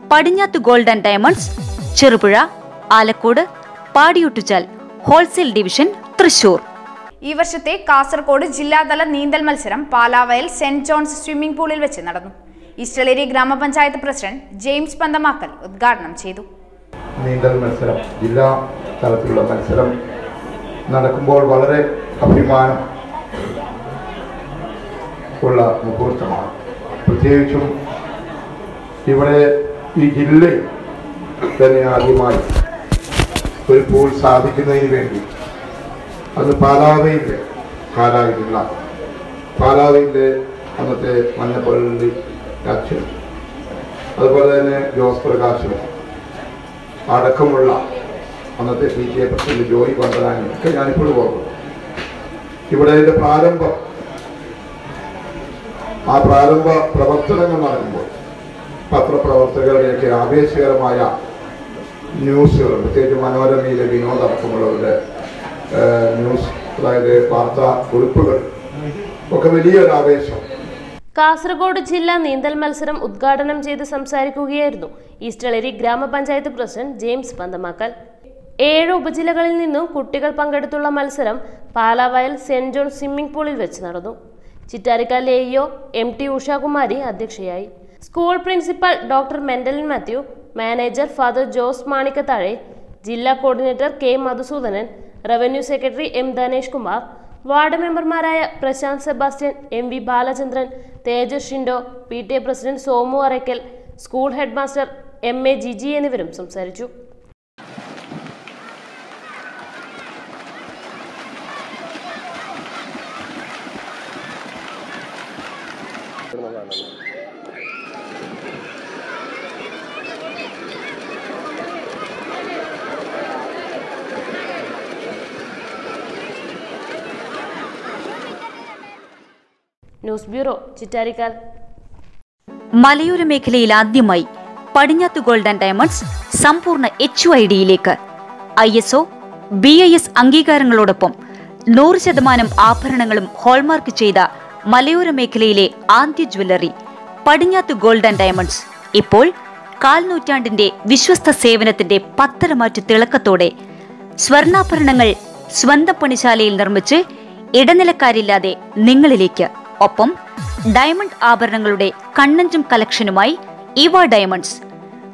പടിഞ്ഞാത്ത് gold and diamonds Cherupuzha Alakode Padiyottuchal wholesale division Thrissur ഈ വർഷത്തെ കാസർഗോഡ് ജില്ലാതല നീന്തൽ മത്സരം പാലാവയൽ സെന്റ് ജോൺസ് സ്വിമ്മിംഗ് പൂളിൽ വെച്ച് നടന്നു ഈസ്റ്റളേരി ഗ്രാമപഞ്ചായത്ത് പ്രസിഡന്റ് ജെയിംസ് പന്തമാക്കൽ ഉദ്ഘാടനം ചെയ്തു നീന്തൽ മത്സരം ജില്ലാ തലത്തിലുള്ള മത്സരം നടക്കുമ്പോൾ വളരെ അഭിമാനം ഉള്ള മുഹൂർത്തമാണ് പ്രത്യേകിച്ചും ഇവിടെ ഈ ജില്ലയിൽ തന്നെ ആദ്യമായി ഒരു പൂൾ സ്ഥാപിക്കുന്നതിന് വേണ്ടി അത് പാലാവയിലെ പാലാവിലുള്ള പാലാവിൻ്റെ അന്നത്തെ മഞ്ഞപ്പള്ളി അച്ഛൻ അതുപോലെ തന്നെ ജോസ് പ്രകാശും അടക്കമുള്ള അന്നത്തെ P T A president Joy പന്തനാനും ഒക്കെ ഞാനിപ്പോഴും ഓർക്കുന്നു ഇവിടെ അതിന്റെ പ്രാരംഭം ആ പ്രാരംഭ പ്രവർത്തനങ്ങൾ നടക്കുമ്പോൾ പത്രപ്രവർത്തകരുടെയൊക്കെ ആവേശകരമായ ന്യൂസുകൾ പ്രത്യേകിച്ച് മനോരമയിലെ വിനോദ് അടക്കമുള്ളവരുടെ ഏഹ്, ന്യൂസ് അതായത് വാർത്താ കുറിപ്പുകൾ ഒക്കെ വലിയൊരു ആവേശം കാസർഗോഡ് ജില്ലാ നീന്തൽ മത്സരം ഉദ്ഘാടനം ചെയ്ത് സംസാരിക്കുകയായിരുന്നു ഈസ്റ്റളേരി ഗ്രാമപഞ്ചായത്ത് പ്രസിഡന്റ് ജെയിംസ് പന്തമാക്കൽ ഏഴ് ഉപജില്ലകളിൽ നിന്നും കുട്ടികൾ പങ്കെടുത്തുള്ള മത്സരം പാലാവയൽ സെന്റ് ജോൺ സ്വിമ്മിംഗ് പൂളിൽ വെച്ച് നടന്നു Chittarikkal AEO M T Ushakumari അധ്യക്ഷയായി school principal doctor Mentalin Mathew manager father Jose Manikkathazhe ജില്ലാ coordinator K Madhusoodanan revenue secretary M Dhanesh Kumar ward മെമ്പർമാരായ Prashanth Sebastian M V Balachandran Thejas Shindo P T A president Somu Arakkal school headmaster M A Jiji എന്നിവരും സംസാരിച്ചു ന്യൂസ് ബ്യൂറോ ചിറ്റാരിക്കാൽ മലയോര മേഖലയിൽ ആദ്യമായി പടിഞ്ഞാത്ത് ഗോൾഡ് ആൻഡ് ഡയമണ്ട്സ് സമ്പൂർണ്ണ എച്ച് ഐ ഡിയിലേക്ക് I S O B I S അംഗീകാരങ്ങളോടൊപ്പം നൂറ് ശതമാനം ആഭരണങ്ങളും ഹോൾമാർക്ക് ചെയ്ത മലയോര മേഖലയിലെ ആദ്യ jewellery Padinjath gold and diamonds ഇപ്പോൾ കാൽ നൂറ്റാണ്ടിന്റെ വിശ്വസ്ത സേവനത്തിന്റെ പത്തരമാറ്റു തിളക്കത്തോടെ സ്വർണ്ണാഭരണങ്ങൾ സ്വന്തം പണിശാലയിൽ നിർമ്മിച്ച് ഇടനിലക്കാരില്ലാതെ നിങ്ങളിലേക്ക് ഒപ്പം ഡയമണ്ട് ആഭരണങ്ങളുടെ കണ്ണഞ്ചും കളക്ഷനുമായി ഇവ ഡയമണ്ട്സ്